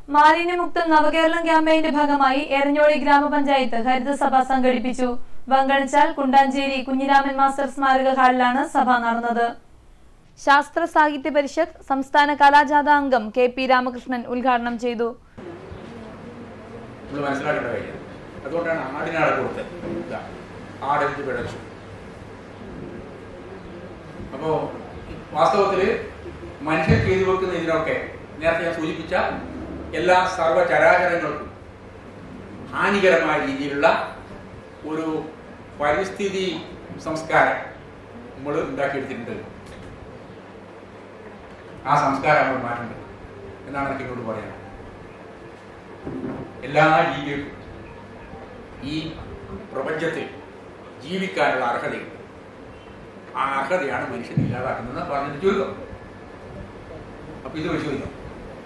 മാലിന്യമുക്ത നവകേരളം ക്യാമ്പയിന്റെ ഭാഗമായി എരഞ്ഞോളി ഗ്രാമപഞ്ചായത്ത് ഹരിതസഭ സംഘടിപ്പിച്ചു വങ്കണിച്ചാൽ കുണ്ടാഞ്ചേരി കുഞ്ഞിരാമൻ മാസ്റ്റർ സ്മാരക ഹാളിലാണ് സഭ നടന്നത് ശാസ്ത്ര സാഹിത്യ പരിഷത്ത് സംസ്ഥാന കലാജാഥ അംഗം കെ പി രാമകൃഷ്ണൻ ഉദ്ഘാടനം ചെയ്തു നമ്മൾ മനസ്സിലാക്കേണ്ട കാര്യം അതുകൊണ്ടാണ് ആടിനാടെ കൊടുത്തത് ഇതാ ആടെടുത്ത് പിഴച്ചു അപ്പോ വാസ്തവത്തില് മനുഷ്യൻ ചെയ്തു വെക്കുന്ന ഇതിനൊക്കെ നേരത്തെ ഞാൻ സൂചിപ്പിച്ച എല്ലാ സർവചരാചരങ്ങൾക്കും ഹാനികരമായ രീതിയിലുള്ള ഒരു പരിസ്ഥിതി സംസ്കാരം നമ്മൾ ഉണ്ടാക്കിയെടുത്തിട്ടുണ്ട് ആ സംസ്കാരം നമ്മൾ മാറ്റേണ്ടത് എന്നാണ് എനിക്ക് ഇങ്ങോട്ട് പറയാൻ എല്ലാ ജീവികൾക്കും ഈ പ്രപഞ്ചത്തിൽ ജീവിക്കാനുള്ള അർഹതയുണ്ട് ആ അർഹതയാണ് മനുഷ്യൻ ഇല്ലാതാക്കുന്നത് പറഞ്ഞിട്ട് ചുരുക്കം അപ്പൊ ഇത് വെച്ച് ചോദിക്കാം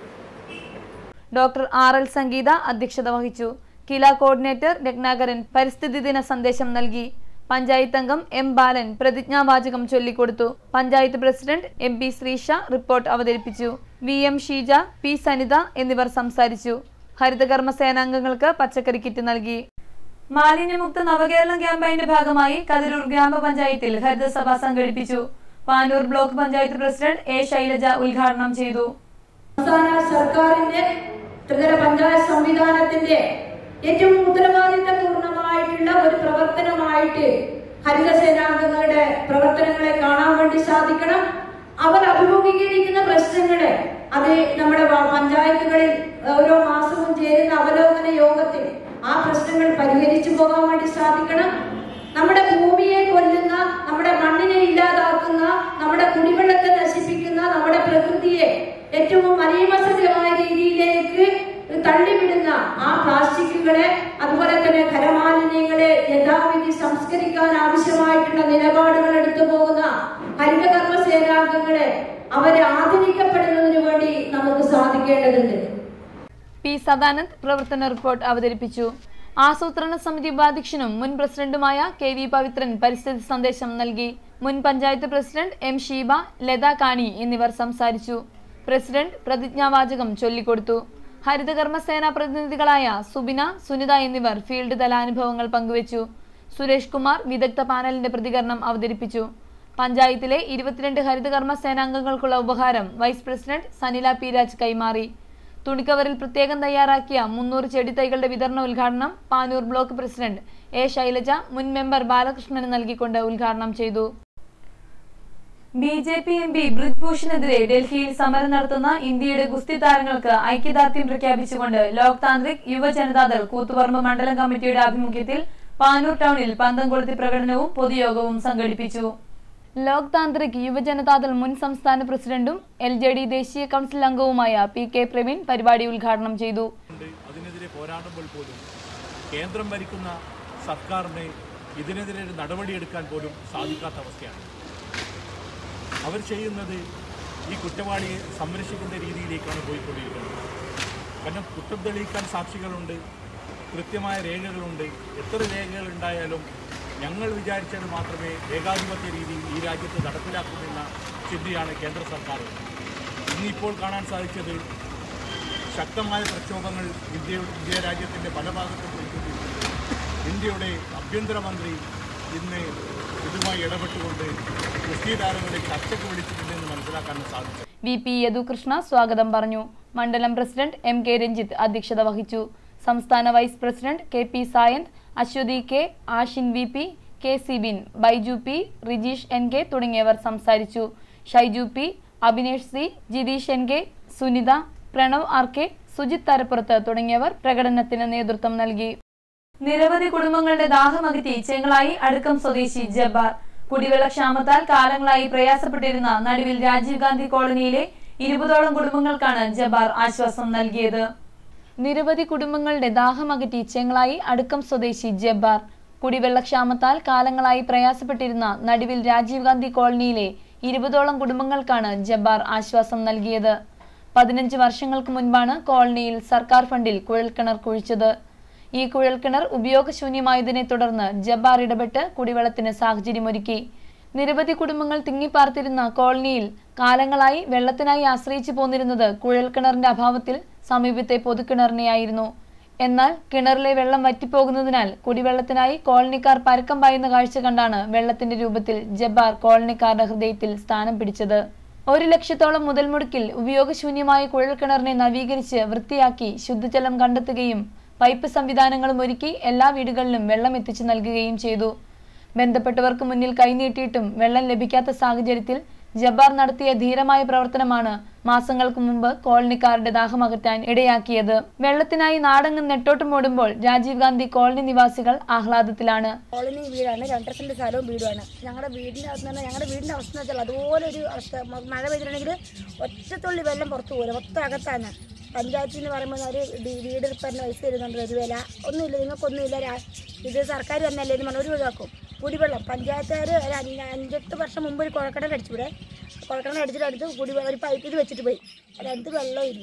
ഡോക്ടർ ആർ എൽ സംഗീത അധ്യക്ഷത വഹിച്ചു കില കോർഡിനേറ്റർ രത്നാകരൻ പരിസ്ഥിതി ദിന സന്ദേശം നൽകി പഞ്ചായത്ത് അംഗം എം ബാലൻ പ്രതിജ്ഞാവാചകം ചൊല്ലിക്കൊടുത്തു panchayat president M P Sreesha report അവതരിപ്പിച്ചു V M Sheeja P Sanitha എന്നിവർ സംസാരിച്ചു ഹരിതകർമ്മ സേനാംഗങ്ങൾക്ക് പച്ചക്കറി കിറ്റ് നൽകി മാലിന്യമുക്ത നവകേരളം ക്യാമ്പയിന്റെ ഭാഗമായി കതിരൂർ ഗ്രാമപഞ്ചായത്തിൽ ഹരിതസഭ സംഘടിപ്പിച്ചു Panur block panchayat president A Shailaja ഉദ്ഘാടനം ചെയ്തു സംസ്ഥാന സർക്കാരിന്റെ ത്രിതല പഞ്ചായത്ത് സംവിധാനത്തിന്റെ ഏറ്റവും ഉത്തരവാദിത്തപൂർണമായിട്ടുള്ള ഒരു പ്രവർത്തനമായിട്ട് ഹരിതസേനാംഗങ്ങളുടെ പ്രവർത്തനങ്ങളെ കാണാൻ വേണ്ടി സാധിക്കണം അവർ അഭിമുഖീകരിക്കുന്ന പ്രശ്നങ്ങളെ അത് നമ്മുടെ വ- പഞ്ചായത്തുകളിൽ ഓരോ മാസവും ചേരുന്ന അവലോകന യോഗത്തിൽ ആ പ്രശ്നങ്ങൾ പരിഹരിച്ചു പോകാൻ വേണ്ടി സാധിക്കണം നമ്മുടെ ഭൂമിയെ കൊല്ലുന്ന നമ്മുടെ മണ്ണിനെ ഇല്ലാതാക്കുന്ന നമ്മുടെ കുടിവെള്ളത്തെ നശിപ്പിക്കുന്ന നമ്മുടെ പ്രകൃതിയെ ഏറ്റവും അനിയമസമായ രീതിയിലേക്ക് തള്ളിവിടുന്ന ആ പ്ലാസ്റ്റിക്കുകളെ അതുപോലെ തന്നെ ഖരമാലിന്യങ്ങളെ യഥാവിധി സംസ്കരിക്കാൻ ആവശ്യമായിട്ടുള്ള നിലപാടുകൾ എടുത്തു പോകുന്ന ഹരിതകർമ്മ സേനാംഗങ്ങളെ അവരെ ആധുനിക്കപ്പെടുന്നതിന് വേണ്ടി നമുക്ക് സാധിക്കേണ്ടതുണ്ട് പി സദാനന്ദ് പ്രവർത്തന റിപ്പോർട്ട് അവതരിപ്പിച്ചു ആസൂത്രണ സമിതി ഉപാധ്യക്ഷനും മുൻ പ്രസിഡന്റുമായ കെ വി പവിത്രൻ പരിസ്ഥിതി സന്ദേശം നൽകി മുൻ പഞ്ചായത്ത് പ്രസിഡന്റ് എം ഷീബ ലത കാണി എന്നിവർ സംസാരിച്ചു പ്രസിഡന്റ് പ്രതിജ്ഞാവാചകം ചൊല്ലിക്കൊടുത്തു ഹരിതകർമ്മ സേനാ പ്രതിനിധികളായ സുബിന സുനിത എന്നിവർ ഫീൽഡ് തല അനുഭവങ്ങൾ പങ്കുവച്ചു സുരേഷ് കുമാർ വിദഗ്ധ പാനലിന്റെ പ്രതികരണം അവതരിപ്പിച്ചു പഞ്ചായത്തിലെ ഇരുപത്തിരണ്ട് ഹരിതകർമ്മ സേനാംഗങ്ങൾക്കുള്ള ഉപഹാരം vice president Sanila P Raj കൈമാറി തുണിക്കവറിൽ പ്രത്യേകം തയ്യാറാക്കിയ മുന്നൂറ് ചെടിത്തൈകളുടെ വിതരണ ഉദ്ഘാടനം Panur block president A Shailaja മുൻ മെമ്പർ ബാലകൃഷ്ണന് നൽകിക്കൊണ്ട് ഉദ്ഘാടനം ചെയ്തു B J P M P ബ്രിജ്ഭൂഷണെതിരെ ഡൽഹിയിൽ സമരം നടത്തുന്ന ഇന്ത്യയുടെ ഗുസ്തി താരങ്ങൾക്ക് ഐക്യദാർഢ്യം പ്രഖ്യാപിച്ചുകൊണ്ട് ലോക് താന്ത്രിക് യുവജനതാദൾ കൂത്തുപറമ്പ് മണ്ഡലം കമ്മിറ്റിയുടെ ആഭിമുഖ്യത്തിൽ പാനൂർ ടൗണിൽ പന്തം കൊളുത്തി പ്രകടനവും പൊതുയോഗവും സംഘടിപ്പിച്ചു ലോക് താന്ത്രിക് യുവജനതാദൾ മുൻ സംസ്ഥാന പ്രസിഡന്റും എൽ ജെ ഡി ദേശീയ കൗൺസിൽ അംഗവുമായ പി കെ പ്രവീൺ പരിപാടി ഉദ്ഘാടനം ചെയ്തു ഉണ്ട് അതിനെതിരെ പോരാടുമ്പോൾ പോലും കേന്ദ്രം ഭരിക്കുന്ന സർക്കാരിന് ഇതിനെതിരെ ഒരു നടപടിയെടുക്കാൻ പോലും സാധിക്കാത്ത അവസ്ഥയാണ് അവർ ചെയ്യുന്നത് ഈ കുറ്റവാളിയെ സംരക്ഷിക്കുന്ന രീതിയിലേക്കാണ് പോയിക്കൊണ്ടിരിക്കുന്നത് കാരണം കുറ്റം തെളിയിക്കാൻ സാക്ഷികളുണ്ട് കൃത്യമായ രേഖകളുണ്ട് എത്ര രേഖകൾ ഉണ്ടായാലും ഞങ്ങൾ വിചാരിച്ചാൽ മാത്രമേ ഏകാധിപത്യ രീതിയിൽ ഈ രാജ്യത്ത് നടപ്പിലാക്കുമെന്ന ചിന്തയാണ് കേന്ദ്ര സർക്കാർ ഇന്നിപ്പോൾ കാണാൻ സാധിച്ചത് ശക്തമായ പ്രക്ഷോഭങ്ങൾ ഇന്ത്യയുടെ ഇന്ത്യ രാജ്യത്തിൻ്റെ പല ഭാഗത്തും പോയിക്കൊണ്ടിരിക്കുന്നു ഇന്ത്യയുടെ ആഭ്യന്തരമന്ത്രി ഇന്ന് ഇതുമായി ഇടപെട്ടുകൊണ്ട് കുസ്തി താരങ്ങളെ ചർച്ചയ്ക്ക് വിളിച്ചിട്ടുണ്ടെന്ന് മനസ്സിലാക്കാൻ സാധിച്ചു വി പി യദുകൃഷ്ണ സ്വാഗതം പറഞ്ഞു മണ്ഡലം പ്രസിഡന്റ് എം കെ രഞ്ജിത്ത് അധ്യക്ഷത വഹിച്ചു സംസ്ഥാന vice president K P Sayanth Aswathi K Ashin V P K Sibin Baiju P Rijeesh N K തുടങ്ങിയവർ സംസാരിച്ചു Shaiju P Abhinesh C Jitheesh N K Sunitha Pranav R K Sujith Tharappurath തുടങ്ങിയവർ പ്രകടനത്തിന് നേതൃത്വം നൽകി നിരവധി കുടുംബങ്ങളുടെ ദാഹമകറ്റി ചെങ്ങളായി അടുക്കം സ്വദേശി ജബ്ബാർ കുടിവെള്ളക്ഷാമത്താൽ കാലങ്ങളായി പ്രയാസപ്പെട്ടിരുന്ന നടുവിൽ രാജീവ് ഗാന്ധി കോളനിയിലെ ഇരുപതോളം കുടുംബങ്ങൾക്കാണ് ജബ്ബാർ ആശ്വാസം നൽകിയത് നിരവധി കുടുംബങ്ങളുടെ ദാഹമകറ്റി ചെങ്ങളായി അടുക്കം സ്വദേശി ജബ്ബാർ കുടിവെള്ളക്ഷാമത്താൽ കാലങ്ങളായി പ്രയാസപ്പെട്ടിരുന്ന നടുവിൽ രാജീവ് ഗാന്ധി കോളനിയിലെ ഇരുപതോളം കുടുംബങ്ങൾക്കാണ് ജബ്ബാർ ആശ്വാസം നൽകിയത് പതിനഞ്ച് വർഷങ്ങൾക്ക് മുൻപാണ് കോളനിയിൽ സർക്കാർ ഫണ്ടിൽ കുഴൽക്കിണർ കുഴിച്ചത് ഈ കുഴൽക്കിണർ ഉപയോഗശൂന്യമായതിനെ തുടർന്ന് ജബ്ബാർ ഇടപെട്ട് കുടിവെള്ളത്തിന് സാഹചര്യമൊരുക്കി നിരവധി കുടുംബങ്ങൾ തിങ്ങിപ്പാർത്തിരുന്ന കോളനിയിൽ കാലങ്ങളായി വെള്ളത്തിനായി ആശ്രയിച്ചു പോന്നിരുന്നത് കുഴൽക്കിണറിന്റെ അഭാവത്തിൽ സമീപത്തെ പൊതുകിണറിനെയായിരുന്നു എന്നാൽ കിണറിലെ വെള്ളം വറ്റിപ്പോകുന്നതിനാൽ കുടിവെള്ളത്തിനായി കോളനിക്കാർ പരക്കം പായുന്ന കാഴ്ച കണ്ടാണ് വെള്ളത്തിന്റെ രൂപത്തിൽ ജബ്ബാർ കോളനിക്കാരുടെ ഹൃദയത്തിൽ സ്ഥാനം പിടിച്ചത് ഒരു ലക്ഷത്തോളം മുതൽ മുടക്കിൽ ഉപയോഗശൂന്യമായ കുഴൽക്കിണറിനെ നവീകരിച്ച് വൃത്തിയാക്കി ശുദ്ധജലം കണ്ടെത്തുകയും പൈപ്പ് സംവിധാനങ്ങളും ഒരുക്കി എല്ലാ വീടുകളിലും വെള്ളം എത്തിച്ചു നൽകുകയും ചെയ്തു ബന്ധപ്പെട്ടവർക്ക് മുന്നിൽ കൈനീട്ടിയിട്ടും വെള്ളം ലഭിക്കാത്ത സാഹചര്യത്തിൽ ജബ്ബാർ നടത്തിയ ധീരമായ പ്രവർത്തനമാണ് മാസങ്ങൾക്ക് മുമ്പ് കോളനിക്കാരുടെ ദാഹമകറ്റാൻ ഇടയാക്കിയത് വെള്ളത്തിനായി നാടെങ്ങും നെട്ടോട്ടമോടുമ്പോൾ രാജീവ് ഗാന്ധി കോളനി നിവാസികൾ ആഹ്ലാദത്തിലാണ് കോളനി വീടാണ് രണ്ടര സെന്റ് സ്ഥലവും വീടുമാണ് ഞങ്ങളുടെ വീടിന്റെ അവസ്ഥ എന്ന് പറഞ്ഞാൽ ഞങ്ങളുടെ വീടിന്റെ അവസ്ഥ എന്ന് വെച്ചാൽ അതുപോലെ ഒരു അവസ്ഥ മ- മഴ പെയ്തിട്ടുണ്ടെങ്കിൽ ഒറ്റത്തുള്ളി വെള്ളം പുറത്തു പോലും മൊത്തം അകത്താണ് പഞ്ചായത്തിൽ നിന്ന് പറയുമ്പോൾ ഒരു ഡി- വീട് റിപ്പയറിന് പൈസ തരുന്നുണ്ട് ഒരു വില ഒന്നുമില്ല നിങ്ങൾക്കൊന്നുമില്ല രാ- ഇത് സർക്കാർ തന്നെയല്ലേ എന്ന് പറഞ്ഞാൽ ഒരു ഒഴിവാക്കും കുടിവെള്ളം പഞ്ചായത്തുകാർ ഒരു അഞ്ച് അഞ്ചെട്ട് വർഷം മുമ്പ് ഒരു കുഴക്കടൽ അടിച്ചുവിടെ കുഴക്കടൽ അടിച്ചിട്ട് അടുത്ത് കുടിവെള്ളം ഒരു പൈപ്പിൽ വെച്ചിട്ട് പോയി അതിനകത്ത് വെള്ളമില്ല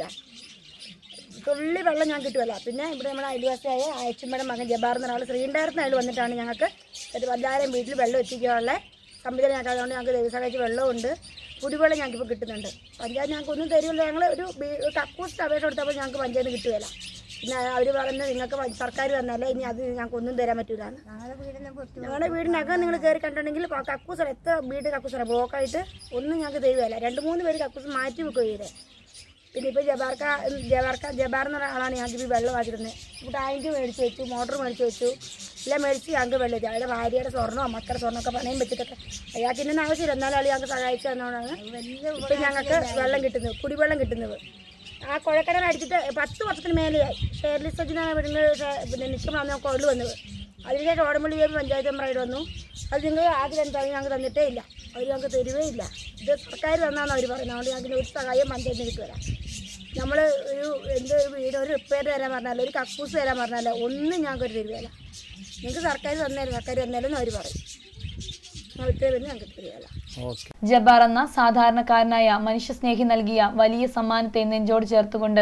തുള്ളി വെള്ളം ഞാൻ കിട്ടുമല്ല പിന്നെ ഇവിടെ നമ്മുടെ അയൽവാസിയായ അയച്ചുമ്മയുടെ മകൻ ജബാർ എന്ന ആൾ ശ്രീണ്ടായിരത്തിന് അയാൾ വന്നിട്ടാണ് ഞങ്ങൾക്ക് ഒരു എല്ലാവരും വീട്ടിൽ വെള്ളം എത്തിക്കാനുള്ള സംവിധാനം ഞങ്ങൾക്ക് അതുകൊണ്ട് ഞങ്ങൾക്ക് ദൈവസഹായിച്ച് വെള്ളമുണ്ട് കുടിവെള്ളം ഞങ്ങൾക്ക് ഇപ്പോൾ കിട്ടുന്നുണ്ട് പഞ്ചായത്ത് ഞങ്ങൾക്ക് ഒന്നും തരുമല്ലോ ഞങ്ങൾ ഒരു ബി- ഒരു കക്കൂസിന് അപേക്ഷ കൊടുത്തപ്പോൾ ഞങ്ങൾക്ക് പഞ്ചായത്ത് കിട്ടുകയില്ല പിന്നെ അവർ പറയുന്നത് നിങ്ങൾക്ക് പ- സർക്കാർ തന്നല്ലേ ഇനി അത് ഞങ്ങൾക്ക് ഒന്നും തരാൻ പറ്റൂലാണ് ഞങ്ങളുടെ വീടിനകം നിങ്ങൾ കയറി കണ്ടിട്ടുണ്ടെങ്കിൽ കക്കൂസറ എത്ര വീട് കക്കൂസറ ബ്ലോക്കായിട്ട് ഒന്നും ഞങ്ങൾക്ക് തരുകയില്ല രണ്ട് മൂന്ന് പേര് കക്കൂസ് മാറ്റി വെക്കുകയും ചെയ്തേ പിന്നെ ഇപ്പോൾ ജബാർക്ക ജബാർക്ക ജബാർ എന്ന ഒരാളാണ് ഞങ്ങൾക്ക് ഈ വെള്ളം വാങ്ങിയിരുന്നത് ഇപ്പോൾ ടാങ്ക് മേടിച്ച് വെച്ചു മോട്ടർ മേടിച്ച് വെച്ചു എല്ലാം മേടിച്ച് ഞങ്ങൾക്ക് വെള്ളം എത്തി അയാളുടെ ഭാര്യയുടെ സ്വർണ്ണമോ മക്കളുടെ സ്വർണ്ണമൊക്കെ പണയം വെച്ചിട്ടൊക്കെ അയാൾക്ക് ഇതിൻ്റെ ആവശ്യമില്ല എന്നാലും ആൾ ഞങ്ങൾക്ക് സഹായിച്ചു തന്നോണ്ടാണ് ഇപ്പം ഞങ്ങൾക്ക് വെള്ളം കിട്ടുന്നത് കുടിവെള്ളം കിട്ടുന്നത് ആ കുഴക്കടൽ അടിച്ചിട്ട് പത്ത് വർഷത്തിന് മേലെയായി ഷെയർലി സജിന വീടിന് പിന്നെ നിൽക്കുമ്പോഴാണ് കൊള്ളു വന്നത് അതിനുശേഷം ഓടമ്പള്ളി വേബ് പഞ്ചായത്ത് മെമ്പറായിട്ട് വന്നു അത് നിങ്ങൾ ആദ്യം എന്താ ഞങ്ങൾക്ക് തന്നിട്ടേ ഇല്ല അവർ ഞങ്ങൾക്ക് തരുവേ ഇല്ല ഇത് സർക്കാർ തന്നാന്ന് അവർ പറയുന്നത് അതുകൊണ്ട് ഞങ്ങൾക്ക് ഒരു സഹായം പഞ്ചായത്തിന് കിട്ടുകയില്ല നമ്മൾ ഒരു എന്ത് ഒരു വീട് ഒരു റിപ്പയർ തരാൻ പറഞ്ഞാലോ ഒരു കക്കൂസ് തരാൻ പറഞ്ഞാലോ ഒന്നും ഞങ്ങൾക്ക് ഒരു തരുകയില്ല നിങ്ങൾക്ക് സർക്കാർ തന്നേരും സർക്കാർ തന്നേലും അവർ പറയും ഞങ്ങൾ ഇത്രയും പേര് ഞങ്ങൾക്ക് തരുകയില്ല ജബ്ബാർ എന്ന സാധാരണക്കാരനായ മനുഷ്യസ്നേഹി നൽകിയ വലിയ സമ്മാനത്തെ നെഞ്ചോട് ചേർത്തുകൊണ്ട്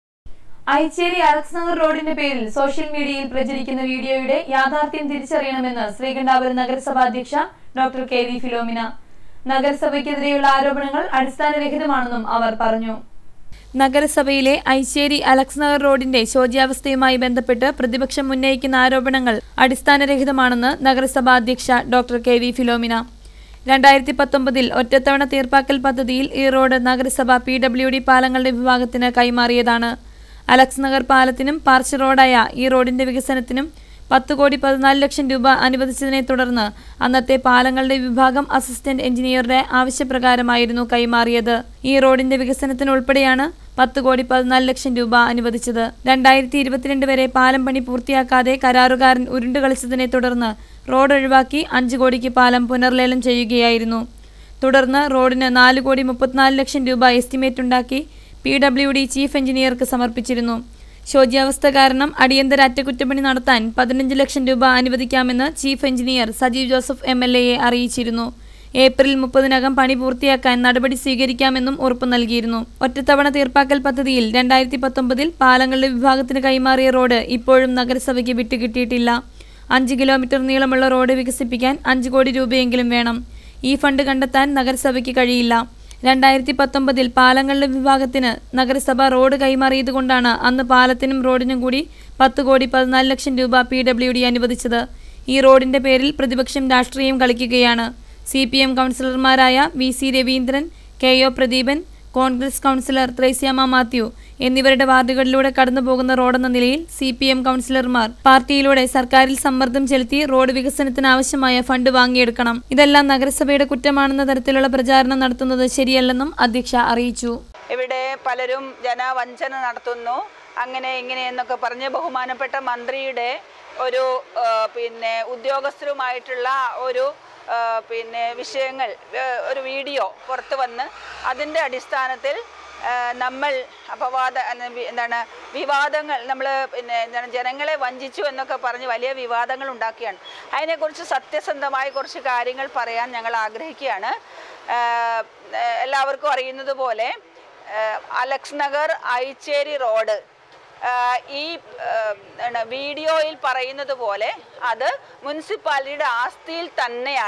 ഐച്ചേരി അലക്സ് നഗർ റോഡിന്റെ പേരിൽ സോഷ്യൽ മീഡിയയിൽ പ്രചരിക്കുന്ന വീഡിയോയുടെ യാഥാർത്ഥ്യം തിരിച്ചറിയണമെന്ന് ശ്രീകണ്ഠാപുരം നഗരസഭാ അധ്യക്ഷ ഡോക്ടർ കെ വി ഫിലോമിന നഗരസഭയ്ക്കെതിരെയുള്ള ആരോപണങ്ങൾ അടിസ്ഥാനരഹിതമാണെന്നും അവർ പറഞ്ഞു നഗരസഭയിലെ ഐശ്ശേരി അലക്സ് നഗർ റോഡിന്റെ ശോച്യാവസ്ഥയുമായി ബന്ധപ്പെട്ട് പ്രതിപക്ഷം ഉന്നയിക്കുന്ന ആരോപണങ്ങൾ അടിസ്ഥാനരഹിതമാണെന്ന് നഗരസഭാ അധ്യക്ഷ ഡോക്ടർ കെ വി ഫിലോമിന രണ്ടായിരത്തി പത്തൊമ്പതിൽ ഒറ്റത്തവണ തീർപ്പാക്കൽ പദ്ധതിയിൽ ഈ റോഡ് നഗരസഭ പി ഡബ്ല്യു ഡി പാലങ്ങളുടെ വിഭാഗത്തിന് കൈമാറിയതാണ് അലക്സ് നഗർ പാലത്തിനും പാർശ്വ റോഡായ ഈ റോഡിന്റെ വികസനത്തിനും പത്ത് കോടി പതിനാല് ലക്ഷം രൂപ അനുവദിച്ചതിനെ തുടർന്ന് അന്നത്തെ പാലങ്ങളുടെ വിഭാഗം അസിസ്റ്റന്റ് എഞ്ചിനീയറുടെ ആവശ്യപ്രകാരമായിരുന്നു കൈമാറിയത് ഈ റോഡിന്റെ വികസനത്തിനുൾപ്പെടെയാണ് പത്ത് കോടി പതിനാല് ലക്ഷം രൂപ അനുവദിച്ചത് രണ്ടായിരത്തി ഇരുപത്തിരണ്ട് വരെ പാലം പണി പൂർത്തിയാക്കാതെ കരാറുകാരൻ ഉരുണ്ടുകളിച്ചതിനെ തുടർന്ന് റോഡ് ഒഴിവാക്കി അഞ്ച് കോടിക്ക് പാലം പുനർലേലം ചെയ്യുകയായിരുന്നു തുടർന്ന് റോഡിന് നാല് കോടി മുപ്പത്തിനാല് ലക്ഷം രൂപ എസ്റ്റിമേറ്റ് ഉണ്ടാക്കി പി ഡബ്ല്യു ഡി ചീഫ് എഞ്ചിനീയർക്ക് സമർപ്പിച്ചിരുന്നു ശോച്യാവസ്ഥ കാരണം അടിയന്തര അറ്റകുറ്റപ്പണി നടത്താൻ പതിനഞ്ച് ലക്ഷം രൂപ അനുവദിക്കാമെന്ന് chief engineer Sajeev Joseph M L എയെ അറിയിച്ചിരുന്നു ഏപ്രിൽ മുപ്പതിനകം പണി പൂർത്തിയാക്കാൻ നടപടി സ്വീകരിക്കാമെന്നും ഉറപ്പു നൽകിയിരുന്നു ഒറ്റത്തവണ തീർപ്പാക്കൽ പദ്ധതിയിൽ രണ്ടായിരത്തി പത്തൊമ്പതിൽ പാലങ്ങളുടെ വിഭാഗത്തിന് കൈമാറിയ റോഡ് ഇപ്പോഴും നഗരസഭയ്ക്ക് വിട്ടുകിട്ടിയിട്ടില്ല അഞ്ച് കിലോമീറ്റർ നീളമുള്ള റോഡ് വികസിപ്പിക്കാൻ അഞ്ച് കോടി രൂപയെങ്കിലും വേണം ഈ ഫണ്ട് കണ്ടെത്താൻ നഗരസഭയ്ക്ക് കഴിയില്ല രണ്ടായിരത്തി പത്തൊമ്പതിൽ പാലങ്ങളുടെ വിഭാഗത്തിന് നഗരസഭ റോഡ് കൈമാറിയതുകൊണ്ടാണ് അന്ന് പാലത്തിനും റോഡിനും കൂടി പത്ത് കോടി പതിനാല് ലക്ഷം രൂപ പി ഡബ്ല്യു ഡി അനുവദിച്ചത് ഈ റോഡിന്റെ പേരിൽ പ്രതിപക്ഷം രാഷ്ട്രീയം കളിക്കുകയാണ് സി പി എം കൗൺസിലർമാരായ V C Raveendran K O Pradeepan Congress councillor Thresiamma Mathew എന്നിവരുടെ വാർഡുകളിലൂടെ കടന്നുപോകുന്ന റോഡെന്ന നിലയിൽ സി പി എം കൗൺസിലർമാർ പാർട്ടിയിലൂടെ സർക്കാരിൽ സമ്മർദ്ദം ചെലുത്തി റോഡ് വികസനത്തിന് ആവശ്യമായ ഫണ്ട് വാങ്ങിയെടുക്കണം ഇതെല്ലാം നഗരസഭയുടെ കുറ്റമാണെന്ന തരത്തിലുള്ള പ്രചാരണം നടത്തുന്നത് ശരിയല്ലെന്നും അധ്യക്ഷ അറിയിച്ചു ഇവിടെ പലരും ജനവഞ്ചന നടത്തുന്നു അങ്ങനെ ഇങ്ങനെ എന്നൊക്കെ പറഞ്ഞ് ബഹുമാനപ്പെട്ട മന്ത്രിയുടെ ഒരു ആ, പിന്നെ ഉദ്യോഗസ്ഥരുമായിട്ടുള്ള ഒരു ആ, പിന്നെ വിഷയങ്ങൾ ആ, ഒരു വീഡിയോ പുറത്തു വന്ന് അതിൻ്റെ അടിസ്ഥാനത്തിൽ ആ, നമ്മൾ അപവാദ അല്ല, വി- എന്താണ് വിവാദങ്ങൾ നമ്മൾ പിന്നെ എന്താണ് ജനങ്ങളെ വഞ്ചിച്ചു എന്നൊക്കെ പറഞ്ഞ് വലിയ വിവാദങ്ങൾ ഉണ്ടാക്കിയാണ് അതിനെക്കുറിച്ച് സത്യസന്ധമായ കുറച്ച് കാര്യങ്ങൾ പറയാൻ ഞങ്ങൾ ആഗ്രഹിക്കുകയാണ് ആ, എല്ലാവർക്കും അറിയുന്നത് പോലെ ആഹ് അലക്സ് നഗർ ഐച്ചേരി റോഡ് ആഹ് ഈ ആഹ് എന്താണ് വീഡിയോയിൽ പറയുന്നത് പോലെ അത് മുനിസിപ്പാലിറ്റിയുടെ ആസ്തിയിൽ തന്നെയാണ്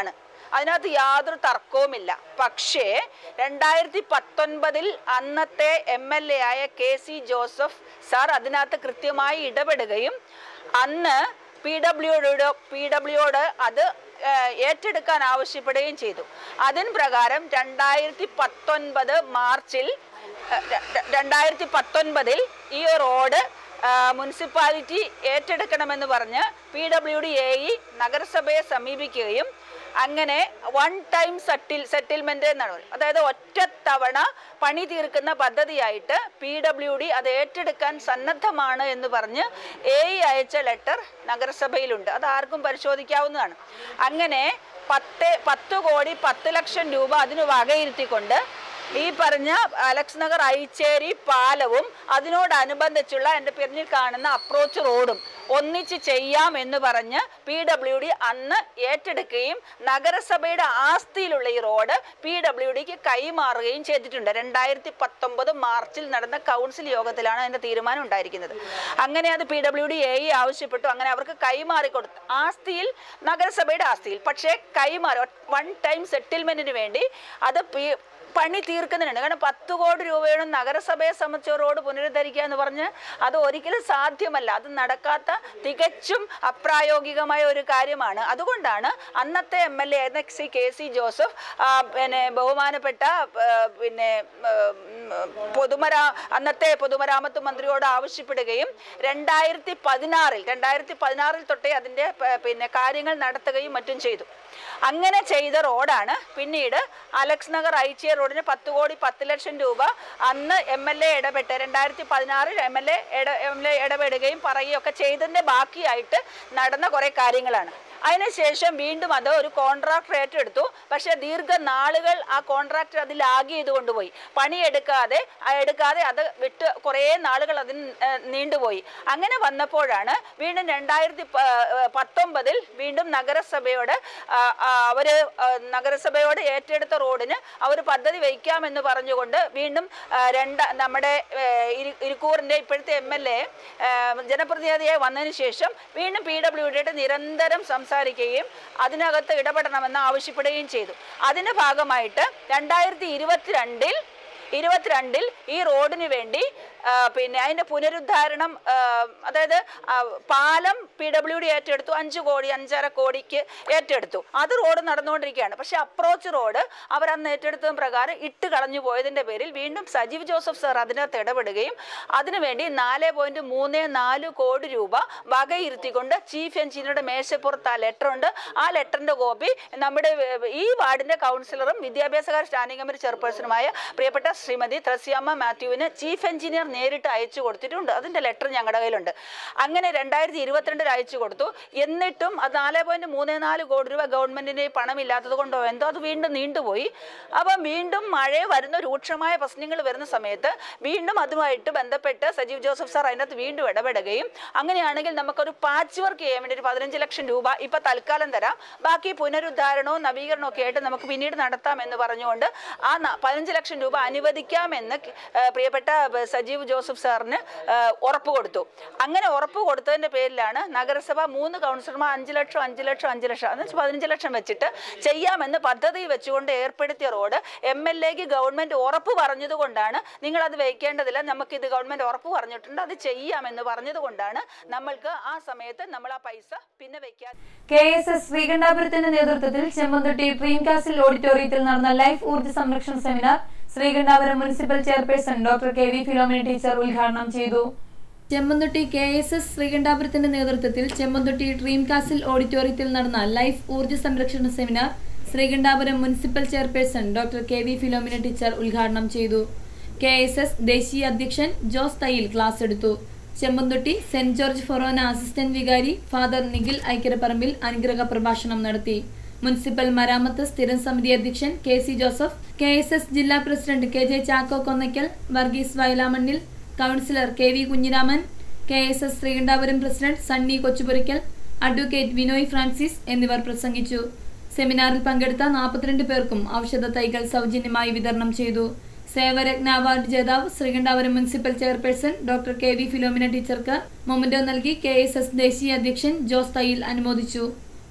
അതിനകത്ത് യാതൊരു തർക്കവുമില്ല പക്ഷേ രണ്ടായിരത്തി പത്തൊൻപതിൽ അന്നത്തെ എം എൽ എ ആയ കെ സി ജോസഫ് സാർ അതിനകത്ത് കൃത്യമായി ഇടപെടുകയും അന്ന് പി ഡബ്ല്യുയോട് പി ഡബ്ല്യുയോട് അത് ഏഹ്, ഏറ്റെടുക്കാൻ ആവശ്യപ്പെടുകയും ചെയ്തു അതിന് പ്രകാരം രണ്ടായിരത്തി പത്തൊൻപത് മാർച്ചിൽ ഏഹ്, ര- ര- രണ്ടായിരത്തി പത്തൊൻപതിൽ ഈ റോഡ് ആ, മുനിസിപ്പാലിറ്റി ഏറ്റെടുക്കണമെന്ന് പറഞ്ഞ് P W D A E നഗരസഭയെ സമീപിക്കുകയും അങ്ങനെ വൺ ടൈം സെറ്റിൽ സെറ്റിൽമെന്റ് എന്നാണ് പറയുന്നത്. അതായത് ഒറ്റ തവണ പണി തീർക്കുന്ന പദ്ധതിയായിട്ട് പി ഡബ്ല്യു ഡി അത് ഏറ്റെടുക്കാൻ സന്നദ്ധമാണ് എന്ന് പറഞ്ഞ് എ ഇ അയച്ച ലെറ്റർ നഗരസഭയിലുണ്ട് അത് ആർക്കും പരിശോധിക്കാവുന്നതാണ് അങ്ങനെ പത്ത് പത്ത് കോടി പത്ത് ലക്ഷം രൂപ അതിന് വകയിരുത്തിക്കൊണ്ട് ഈ പറഞ്ഞ അലക്സ് നഗർ ഐച്ചേരി പാലവും അതിനോടനുബന്ധിച്ചുള്ള എൻ്റെ പിന്നിൽ കാണുന്ന അപ്രോച്ച് റോഡും ഒന്നിച്ച് ചെയ്യാം എന്ന് പറഞ്ഞ് പി ഡബ്ല്യു ഡി അന്ന് ഏറ്റെടുക്കുകയും നഗരസഭയുടെ ആസ്തിയിലുള്ള ഈ റോഡ് പി ഡബ്ല്യു ഡിക്ക് കൈമാറുകയും ചെയ്തിട്ടുണ്ട് രണ്ടായിരത്തി പത്തൊമ്പത് മാർച്ചിൽ നടന്ന കൗൺസിൽ യോഗത്തിലാണ് അതിന്റെ തീരുമാനം ഉണ്ടായിരിക്കുന്നത് അങ്ങനെ അത് പി ഡബ്ല്യു ഡി എ ആവശ്യപ്പെട്ടു അങ്ങനെ അവർക്ക് കൈമാറി കൊടുത്തു ആസ്തിയിൽ നഗരസഭയുടെ ആസ്തിയിൽ പക്ഷേ കൈമാറി വൺ ടൈം സെറ്റിൽമെന്റിന് വേണ്ടി അത് പി പണി തീർക്കുന്നുണ്ട് കാരണം പത്ത് കോടി രൂപയുടെ നഗരസഭയെ സംബന്ധിച്ച് റോഡ് പുനരുദ്ധരിക്കുക എന്ന് പറഞ്ഞ് അത് ഒരിക്കലും സാധ്യമല്ല അത് നടക്കാത്ത തികച്ചും അപ്രായോഗികമായ ഒരു കാര്യമാണ് അതുകൊണ്ടാണ് അന്നത്തെ എം എൽ എ ആയിരുന്ന സി കെ സി ജോസഫ് ആ, പിന്നെ ബഹുമാനപ്പെട്ട ആ, പിന്നെ ആ, ഉം, പൊതുമരാ അന്നത്തെ പൊതുമരാമത്ത് മന്ത്രിയോട് ആവശ്യപ്പെടുകയും രണ്ടായിരത്തി പതിനാറിൽ രണ്ടായിരത്തി പതിനാറിൽ തൊട്ടേ അതിൻ്റെ പ- പിന്നെ കാര്യങ്ങൾ നടത്തുകയും മറ്റും ചെയ്തു അങ്ങനെ ചെയ്ത റോഡാണ് പിന്നീട് അലക്സ് നഗർ ഐച്ചിയ റോഡിന് പത്ത് കോടി പത്ത് ലക്ഷം രൂപ അന്ന് എം എൽ എ ഇടപെട്ട് രണ്ടായിരത്തി പതിനാറിൽ M L A M L A ഇടപെടുകയും പറയുകയും ഒക്കെ ചെയ്തതിൻ്റെ ബാക്കിയായിട്ട് നടന്ന കുറേ കാര്യങ്ങളാണ് അതിനുശേഷം വീണ്ടും അത് ഒരു കോൺട്രാക്ടർ ഏറ്റെടുത്തു പക്ഷേ ദീർഘനാളുകൾ ആ കോൺട്രാക്ടർ അത് ലാഗ് ചെയ്ത് കൊണ്ടുപോയി പണിയെടുക്കാതെ ആ എടുക്കാതെ അത് വിട്ട് കുറേ നാളുകൾ അതിന് ഏഹ്, നീണ്ടുപോയി അങ്ങനെ വന്നപ്പോഴാണ് വീണ്ടും രണ്ടായിരത്തി പ- ഏഹ്, പത്തൊമ്പതിൽ വീണ്ടും നഗരസഭയോട് ആ, ആ, അവര് ആ, നഗരസഭയോട് ഏറ്റെടുത്ത റോഡിന് അവർ പദ്ധതി വയ്ക്കാമെന്ന് പറഞ്ഞുകൊണ്ട് വീണ്ടും ആ, രണ്ട നമ്മുടെ ഏഹ്, ഇരി- ഇരിക്കൂറിന്റെ ഇപ്പോഴത്തെ എം എൽ എ ജനപ്രതിനിധിയായി വന്നതിന് ശേഷം വീണ്ടും പി ഡബ്ല്യു ഡിയുടെ നിരന്തരം സംസാരിക്കുകയും അതിനകത്ത് ഇടപെടണമെന്ന് ആവശ്യപ്പെടുകയും ചെയ്തു അതിന്റെ ഭാഗമായിട്ട് രണ്ടായിരത്തി ഇരുപത്തിരണ്ടിൽ ഇരുപത്തിരണ്ടിൽ ഈ റോഡിന് വേണ്ടി ആ, പിന്നെ അതിന്റെ പുനരുദ്ധാരണം ആ, അതായത് ആ, പാലം പി ഡബ്ല്യു ഡി ഏറ്റെടുത്തു അഞ്ച് കോടി അഞ്ചര കോടിക്ക് ഏറ്റെടുത്തു അത് റോഡ് നടന്നുകൊണ്ടിരിക്കുകയാണ് പക്ഷെ അപ്രോച്ച് റോഡ് അവർ അന്ന് ഏറ്റെടുത്തത് പ്രകാരം ഇട്ട് കളഞ്ഞു പോയതിന്റെ പേരിൽ വീണ്ടും സജീവ് ജോസഫ് സാർ അതിനകത്ത് ഇടപെടുകയും അതിനുവേണ്ടി നാല് പോയിന്റ് മൂന്ന് നാല് കോടി രൂപ വകയിരുത്തിക്കൊണ്ട് ചീഫ് എഞ്ചിനീയറുടെ മേശപ്പുറത്ത് ആ ലെറ്റർ ഉണ്ട് ആ ലെറ്ററിന്റെ കോപ്പി നമ്മുടെ ഏർ, ഈ വാർഡിന്റെ കൗൺസിലറും വിദ്യാഭ്യാസകാര്യ സ്റ്റാൻഡിംഗ് കമ്മിറ്റി ചെയർപേഴ്സണുമായ പ്രിയപ്പെട്ട ശ്രീമതി ത്രസിയമ്മ മാത്യുവിന് ചീഫ് എഞ്ചിനീയർ നേരിട്ട് അയച്ചു കൊടുത്തിട്ടുണ്ട് അതിന്റെ ലെറ്റർ ഞങ്ങളുടെ കയ്യിലുണ്ട് അങ്ങനെ രണ്ടായിരത്തി ഇരുപത്തിരണ്ടിൽ അയച്ചു കൊടുത്തു എന്നിട്ടും അത് നാല് പോയിന്റ് മൂന്ന് നാല് കോടി രൂപ ഗവൺമെന്റിന്റെ പണമില്ലാത്തത് കൊണ്ടോ എന്തോ അത് വീണ്ടും നീണ്ടുപോയി അപ്പം വീണ്ടും മഴ വരുന്ന രൂക്ഷമായ പ്രശ്നങ്ങൾ വരുന്ന സമയത്ത് വീണ്ടും അതുമായിട്ട് ബന്ധപ്പെട്ട് സജീവ് ജോസഫ് സാർ അതിനകത്ത് വീണ്ടും ഇടപെടുകയും അങ്ങനെയാണെങ്കിൽ നമുക്കൊരു പാച്ച് വർക്ക് ചെയ്യാൻ വേണ്ടി ഒരു പതിനഞ്ച് ലക്ഷം രൂപ ഇപ്പൊ തൽക്കാലം തരാം ബാക്കി പുനരുദ്ധാരണവും നവീകരണവും ഒക്കെ ആയിട്ട് നമുക്ക് പിന്നീട് നടത്താം എന്ന് പറഞ്ഞുകൊണ്ട് ആ ന- പതിനഞ്ച് ലക്ഷം രൂപ അനുവദിക്കാമെന്ന് ക- ഏ, പ്രിയപ്പെട്ട ബ- സജീവ് ജോസഫ് സാറിന് ഏ, ഉറപ്പ് കൊടുത്തു അങ്ങനെ ഉറപ്പ് കൊടുത്തതിന്റെ പേരിലാണ് നഗരസഭ മൂന്ന് കൗൺസിലർമാർ അഞ്ച് ലക്ഷം അഞ്ച് ലക്ഷം അഞ്ച് ലക്ഷം എന്ന് വെച്ചാൽ പതിനഞ്ച് ലക്ഷം വെച്ചിട്ട് ചെയ്യാമെന്ന് പദ്ധതി വെച്ചുകൊണ്ട് ഏർപ്പെടുത്തിയ റോഡ് എം എൽ എക്ക് ഗവൺമെന്റ് ഉറപ്പ് പറഞ്ഞതുകൊണ്ടാണ് നിങ്ങൾ അത് വയ്ക്കേണ്ടതില്ല നമുക്ക് ഇത് ഗവൺമെന്റ് ഉറപ്പ് പറഞ്ഞിട്ടുണ്ട് അത് ചെയ്യാമെന്ന് പറഞ്ഞതുകൊണ്ടാണ് നമ്മൾക്ക് ആ സമയത്ത് നമ്മൾ ആ പൈസ പിന്നെ വെക്കാൻ കെ എസ് എസ് ശ്രീകണ്ഠാപുരത്തിന്റെ നേതൃത്വത്തിൽ ചെമ്മന്തൊട്ടി ഡ്രീം കാസിൽ ഓഡിറ്റോറിയത്തിൽ നടന്ന ലൈഫ് ഊർജ്ജ സംരക്ഷണ seminar Sreekandapuram municipal chairperson doctor K V Philomina teacher ഉദ്ഘാടനം ചെയ്തു ചെമ്മന്തൊട്ടി കെ എസ് എസ് ശ്രീകണ്ഠാപുരത്തിന്റെ നേതൃത്വത്തിൽ ചെമ്മന്തൊട്ടി ഡ്രീം കാസിൽ ഓഡിറ്റോറിയത്തിൽ നടന്ന ലൈഫ് ഊർജ്ജ സംരക്ഷണ seminar Sreekandapuram municipal chairperson doctor K V Philomina teacher ഉദ്ഘാടനം ചെയ്തു കെ എസ് എസ് ദേശീയ അധ്യക്ഷൻ ജോസ് തയ്യിൽ ക്ലാസ് എടുത്തു Chempanthotti saint George Forane assistant വികാരി ഫാദർ നിഖിൽ ഐക്കരപ്പറമ്പിൽ അനുഗ്രഹ പ്രഭാഷണം നടത്തി മുനിസിപ്പൽ മരാമത്ത് സ്ഥിരം സമിതി അധ്യക്ഷൻ K C Joseph K S S ജില്ലാ president K J Chacko Konnakkal Varghese Vayalamannil councillor K V Kunhiraman K S S Sreekandapuram president Sunny Kochupurakkal advocate Vinoy Francis എന്നിവർ പ്രസംഗിച്ചു സെമിനാറിൽ പങ്കെടുത്ത നാൽപ്പത്തിരണ്ട് പേർക്കും ഔഷധ തൈകൾ സൗജന്യമായി വിതരണം ചെയ്തു സേവരത്ന അവാർഡ് ജേതാവ് Sreekandapuram municipal chairperson doctor K V Philomina ടീച്ചർക്ക് മൊമന്റോ നൽകി കെ എസ് എസ് ദേശീയ അധ്യക്ഷൻ ജോസ് തയ്യിൽ അനുമോദിച്ചു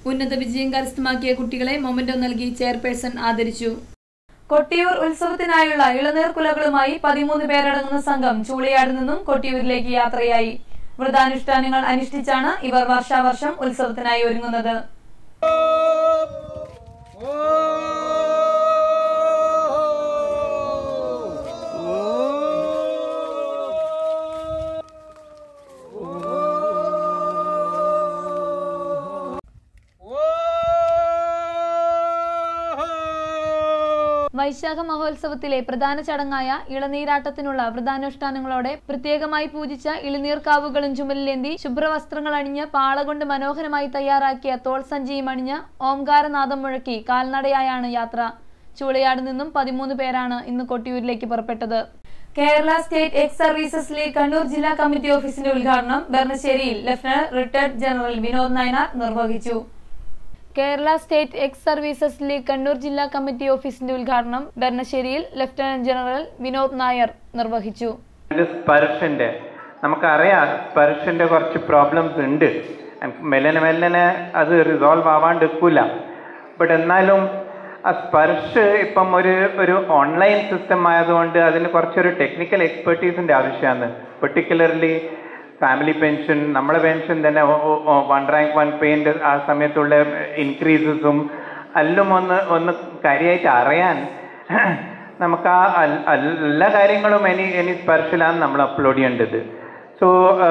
ഉന്നത വിജയം കരസ്ഥമാക്കിയ കുട്ടികളെ മൊമെന്റോ നൽകി ചെയർപേഴ്സൺ ആദരിച്ചു കൊട്ടിയൂർ ഉത്സവത്തിനായുള്ള ഇളനീർ കുലകളുമായി പതിമൂന്ന് പേരടങ്ങുന്ന സംഘം ചൂളിയാട് നിന്നും കൊട്ടിയൂരിലേക്ക് യാത്രയായി വ്രതാനുഷ്ഠാനങ്ങൾ അനുഷ്ഠിച്ചാണ് ഇവർ വർഷാവർഷം ഉത്സവത്തിനായി ഒരുങ്ങുന്നത് വൈശാഖ മഹോത്സവത്തിലെ പ്രധാന ചടങ്ങായ ഇളനീരാട്ടത്തിനുള്ള വ്രതാനുഷ്ഠാനങ്ങളോടെ പ്രത്യേകമായി പൂജിച്ച ഇളനീർക്കാവുകളും ചുമലിലേന്തി ശുഭ്രവസ്ത്രങ്ങൾ അണിഞ്ഞ് പാള കൊണ്ട് മനോഹരമായി തയ്യാറാക്കിയ തോൾ സഞ്ചിയും അണിഞ്ഞ് ഓംകാരനാദം മുഴക്കി കാൽനടയായാണ് യാത്ര ചൂളയാട് നിന്നും പതിമൂന്ന് പേരാണ് ഇന്ന് കൊട്ടിയൂരിലേക്ക് പുറപ്പെട്ടത് Kerala state ex services league Kannur ജില്ലാ കമ്മിറ്റി ഓഫീസിന്റെ ഉദ്ഘാടനം ബെർണശ്ശേരിയിൽ lieutenant retired general Vinod Nayanar നിർവഹിച്ചു Kerala state ex services league Kannur ജില്ലാ കമ്മിറ്റി ഓഫീസിന്റെ ഉദ്ഘാടനം ബെർണശ്ശേരിയിൽ ലഫ്റ്റനന്റ് ജനറൽ വിനോദ് നായർ നിർവഹിച്ചു ഇത് സ്പർശന്റെ നമുക്കറിയാം സ്പർശന്റെ കുറച്ച് പ്രോബ്ലംസ് ഉണ്ട് മെല്ലനെ മെല്ലനെ അത് റിസോൾവ് ആവാണ്ട് നിൽക്കില്ല ബട്ട് എന്നാലും ആ സ്പർശ് ഇപ്പം ഒരു ഒരു ഓൺലൈൻ സിസ്റ്റം ആയതുകൊണ്ട് അതിന് കുറച്ചൊരു ടെക്നിക്കൽ എക്സ്പെർട്ടീസിന്റെ ആവശ്യമാണ് പെർട്ടിക്കുലർലി ഫാമിലി പെൻഷൻ നമ്മളെ പെൻഷൻ തന്നെ വൺ റാങ്ക് വൺ പെയിന്റ് ആ സമയത്തുള്ള ഇൻക്രീസസും എല്ലാം ഒന്ന് ഒന്ന് കാര്യമായിട്ട് അറിയാൻ നമുക്ക് ആ അൽ- അൽ- എല്ലാ കാര്യങ്ങളും ഇനി ഇനി സ്പർശിലാണ് നമ്മൾ അപ്ലോഡ് ചെയ്യേണ്ടത് സോ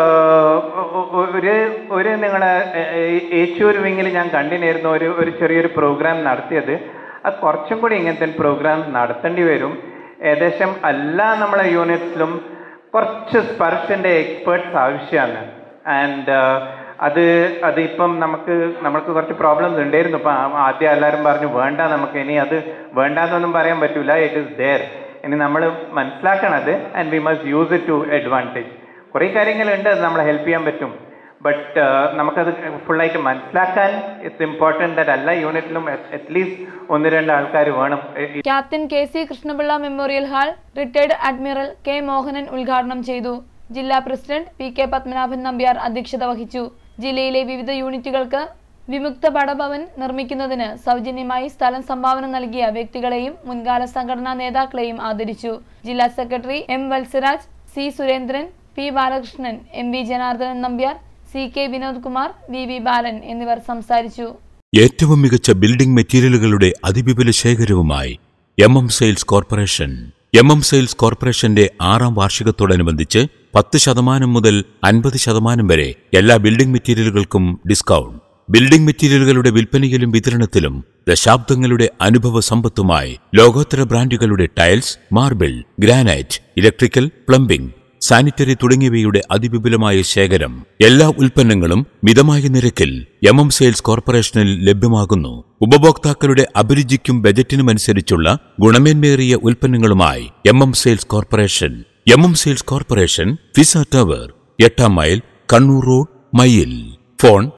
ഒരു ഒരു നിങ്ങളെ ഏച്ചൂർ വിങ്ങിൽ ഞാൻ കണ്ടിനായിരുന്നു ഒരു ഒരു ചെറിയൊരു പ്രോഗ്രാം നടത്തിയത് അത് കുറച്ചും കൂടി ഇങ്ങനത്തെ പ്രോഗ്രാം നടത്തേണ്ടി വരും ഏകദേശം എല്ലാ നമ്മളെ യൂണിറ്റ്സിലും കുറച്ച് സ്പർശന്റെ എക്സ്പേർട്സ് ആവശ്യമാണ് ആൻഡ് അത് അത് ഇപ്പം നമുക്ക് നമുക്ക് കുറച്ച് പ്രോബ്ലംസ് ഉണ്ടായിരുന്നു ഇപ്പം ആദ്യം എല്ലാവരും പറഞ്ഞു വേണ്ട നമുക്ക് ഇനി അത് വേണ്ടാന്നൊന്നും പറയാൻ പറ്റൂല ഇറ്റ് ഇസ് ദെയർ ഇനി നമ്മൾ മനസ്സിലാക്കണത് and we must use it to advantage കുറേ കാര്യങ്ങളുണ്ട് അത് നമ്മളെ ഹെൽപ്പ് ചെയ്യാൻ പറ്റും ബട്ട് നമുക്കത് ഫുള്ളായിട്ട് മനസ്സിലാക്കാൻ ഇറ്റ്സ് ഇമ്പോർട്ടൻറ്റ് ദാറ്റ് എല്ലാ യൂണിറ്റിലും അറ്റ്ലീസ്റ്റ് ഒന്ന് രണ്ട് ആൾക്കാർ വേണം ഈ- captain K C Krishnapillai memorial hall retired admiral K Mohanan ഉദ്ഘാടനം ചെയ്തു ജില്ലാ president P K Padmanabhan Nambiar അധ്യക്ഷത വഹിച്ചു ജില്ലയിലെ വിവിധ യൂണിറ്റുകൾക്ക് വിമുക്ത പടഭവൻ നിർമ്മിക്കുന്നതിന് സൗജന്യമായി സ്ഥലം സംഭാവന നൽകിയ വ്യക്തികളെയും മുൻകാല സംഘടനാ നേതാക്കളെയും ആദരിച്ചു ജില്ലാ secretary M Valsaraj C Surendran P Balakrishnan M V Janardhanan Nambiar C K Vinod Kumar V V Balan എന്നിവർ സംസാരിച്ചു ഏറ്റവും മികച്ച ബിൽഡിംഗ് മെറ്റീരിയലുകളുടെ അതിവിപുല ശേഖരവുമായി M M sales corporation M M sales കോർപ്പറേഷന്റെ ആറാം വാർഷികത്തോടനുബന്ധിച്ച് പത്ത് ശതമാനം മുതൽ അൻപത് ശതമാനം വരെ എല്ലാ ബിൽഡിംഗ് മെറ്റീരിയലുകൾക്കും ഡിസ്കൗണ്ട് ബിൽഡിംഗ് മെറ്റീരിയലുകളുടെ വിൽപ്പനയിലും വിതരണത്തിലും ദശാബ്ദങ്ങളുടെ അനുഭവ സമ്പത്തുമായി ലോകോത്തര ബ്രാൻഡുകളുടെ tiles marble granite electrical plumbing sanitary തുടങ്ങിയവയുടെ അതിവിപുലമായ ശേഖരം എല്ലാ ഉൽപ്പന്നങ്ങളും മിതമായ നിരക്കിൽ എം എം സെയിൽസ് കോർപ്പറേഷനിൽ ലഭ്യമാകുന്നു ഉപഭോക്താക്കളുടെ അഭിരുചിക്കും ബജറ്റിനുമനുസരിച്ചുള്ള ഗുണമേന്മേറിയ ഉൽപ്പന്നങ്ങളുമായി M M sales corporation M M sales corporation Fiza tower എട്ടാം മൈൽ കണ്ണൂർ റോഡ് മയിൽ ഫോൺ